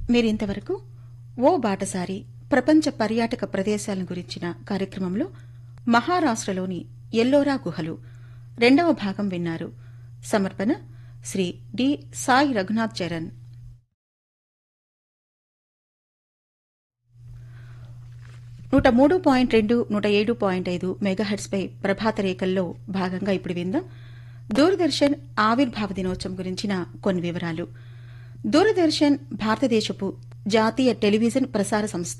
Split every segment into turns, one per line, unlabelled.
మీరింతవరకు ఓ బాటసారి ప్రపంచ పర్యాటక ప్రదేశాలను గురించిన కార్యక్రమంలో మహారాష్ట్రలోని ఎల్లోరా గుహలు రెండవ భాగం విన్నారు సమర్పణ శ్రీ డి సాయి రఘునాథ్ చరణ్ నూట మూడు పాయింట్ రెండు నూట ఏడు పాయింట్ ఐదు మెగాహెట్స్పై ప్రభాత రేఖల్లో భాగంగా ఇప్పుడు విందాం దూరదర్శన్ ఆవిర్భావ దినోత్సవం గురించిన కొన్ని వివరాలు దూరదర్శన్ భారతదేశపు జాతీయ టెలివిజన్ ప్రసార సంస్థ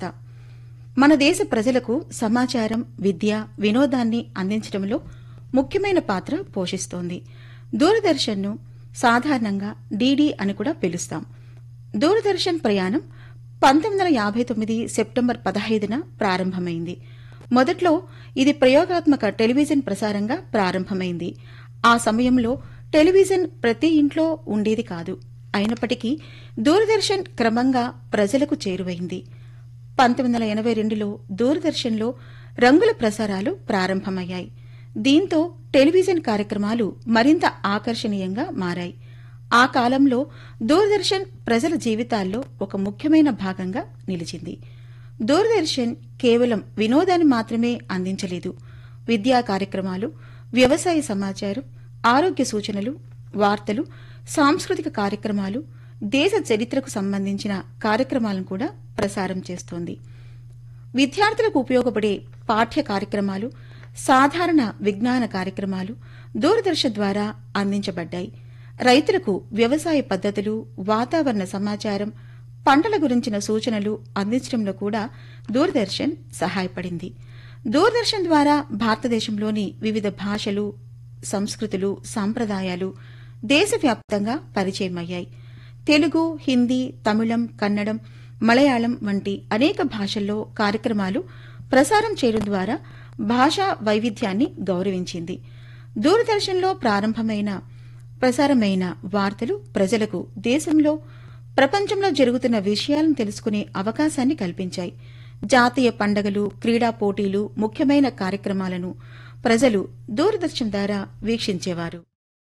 మన దేశ ప్రజలకు సమాచారం విద్య వినోదాన్ని అందించడంలో ముఖ్యమైన పాత్ర పోషిస్తోంది దూరదర్శన్ను సాధారణంగా డీడీ అని కూడా పిలుస్తాం దూరదర్శన్ ప్రయాణం పంతొమ్మిది వందల యాభై తొమ్మిది సెప్టెంబర్ పదహైదున ప్రారంభమైంది మొదట్లో ఇది ప్రయోగాత్మక టెలివిజన్ ప్రసారంగా ప్రారంభమైంది ఆ సమయంలో టెలివిజన్ ప్రతి ఇంట్లో ఉండేది కాదు అయినప్పటికీ దూరదర్శన్ క్రమంగా ప్రజలకు చేరువైంది పంతొమ్మిది వందల ఎనభై రెండులో దూరదర్శన్లో రంగుల ప్రసారాలు ప్రారంభమయ్యాయి దీంతో టెలివిజన్ కార్యక్రమాలు మరింత ఆకర్షణీయంగా మారాయి ఆ కాలంలో దూరదర్శన్ ప్రజల జీవితాల్లో ఒక ముఖ్యమైన భాగంగా నిలిచింది దూరదర్శన్ కేవలం వినోదాన్ని మాత్రమే అందించలేదు విద్యా కార్యక్రమాలు వ్యవసాయ సమాచారం ఆరోగ్య సూచనలు వార్తలు సాంస్కృతిక కార్యక్రమాలు దేశ చరిత్రకు సంబంధించిన కార్యక్రమాలను కూడా ప్రసారం చేస్తోంది విద్యార్థులకు ఉపయోగపడే పాఠ్య కార్యక్రమాలు సాధారణ విజ్ఞాన కార్యక్రమాలు దూరదర్శన్ ద్వారా అందించబడ్డాయి రైతులకు వ్యవసాయ పద్ధతులు వాతావరణ సమాచారం పంటల గురించిన సూచనలు అందించడంలో కూడా దూరదర్శన్ సహాయపడింది దూరదర్శన్ ద్వారా భారతదేశంలోని వివిధ భాషలు సంస్కృతులు సాంప్రదాయాలు దేశవ్యాప్తంగా పరిచయమయ్యాయి తెలుగు హిందీ తమిళం కన్నడం మలయాళం వంటి అనేక భాషల్లో కార్యక్రమాలు ప్రసారం చేయడం ద్వారా భాషా వైవిధ్యాన్ని గౌరవించింది దూరదర్శన్లో ప్రారంభమైన ప్రసారమైన వార్తలు ప్రజలకు దేశంలో ప్రపంచంలో జరుగుతున్న విషయాలను తెలుసుకునే అవకాశాన్ని కల్పించాయి జాతీయ పండగలు క్రీడా పోటీలు ముఖ్యమైన కార్యక్రమాలను ప్రజలు దూరదర్శన్ ద్వారా వీక్షించేవారు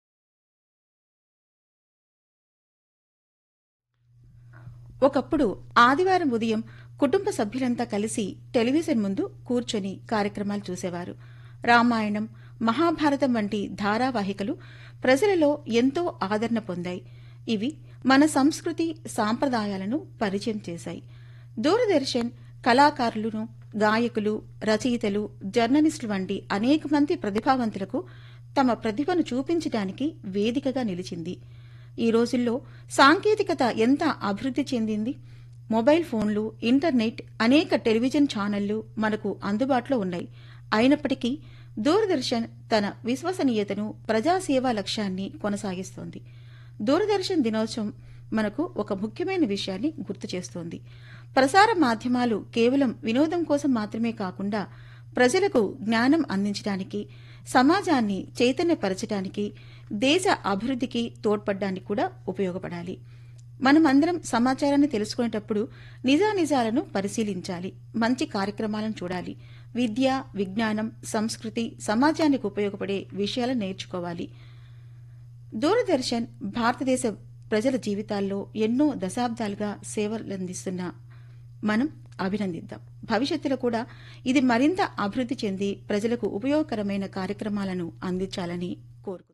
ఒకప్పుడు ఆదివారం ఉదయం కుటుంబ సభ్యులంతా కలిసి టెలివిజన్ ముందు కూర్చొని కార్యక్రమాలు చూసేవారు రామాయణం మహాభారతం వంటి ధారావాహికలు ప్రజలలో ఎంతో ఆదరణ పొందాయి ఇవి మన సంస్కృతి సాంప్రదాయాలను పరిచయం చేశాయి దూరదర్శన్ కళాకారులను గాయకులు రచయితలు జర్నలిస్టులు వంటి అనేక మంది ప్రతిభావంతులకు తమ ప్రతిభను చూపించడానికి వేదికగా నిలిచింది ఈ రోజుల్లో సాంకేతికత ఎంత అభివృద్ది చెందింది మొబైల్ ఫోన్లు ఇంటర్నెట్ అనేక టెలివిజన్ ఛానళ్లు మనకు అందుబాటులో ఉన్నాయి అయినప్పటికీ దూరదర్శన్ తన విశ్వసనీయతను ప్రజాసేవా లక్ష్యాన్ని కొనసాగిస్తోంది దూరదర్శన్ దినోత్సవం మనకు ఒక ముఖ్యమైన విషయాన్ని గుర్తు చేస్తోంది ప్రసార మాధ్యమాలు కేవలం వినోదం కోసం మాత్రమే కాకుండా ప్రజలకు జ్ఞానం అందించడానికి సమాజాన్ని చైతన్యపరచడానికి దేశ అభివృద్ధికి తోడ్పడడానికి కూడా ఉపయోగపడాలి మనమందరం సమాచారాన్ని తెలుసుకునేటప్పుడు నిజానిజాలను పరిశీలించాలి మంచి కార్యక్రమాలను చూడాలి విద్య విజ్ఞానం సంస్కృతి సమాజానికి ఉపయోగపడే విషయాలను నేర్చుకోవాలి దూరదర్శన్ భారతదేశ ప్రజల జీవితాల్లో ఎన్నో దశాబ్దాలుగా సేవలందిస్తున్న మనం అభినందిద్దాం భవిష్యత్తులో కూడా ఇది మరింత అభివృద్ది చెంది ప్రజలకు ఉపయోగకరమైన కార్యక్రమాలను అందించాలని కోరుకుంది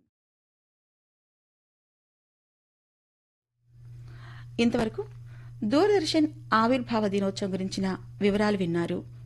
ఇంతవరకు దూరదర్శన్ ఆవిర్భావ దినోత్సవం గురించిన వివరాలు విన్నారు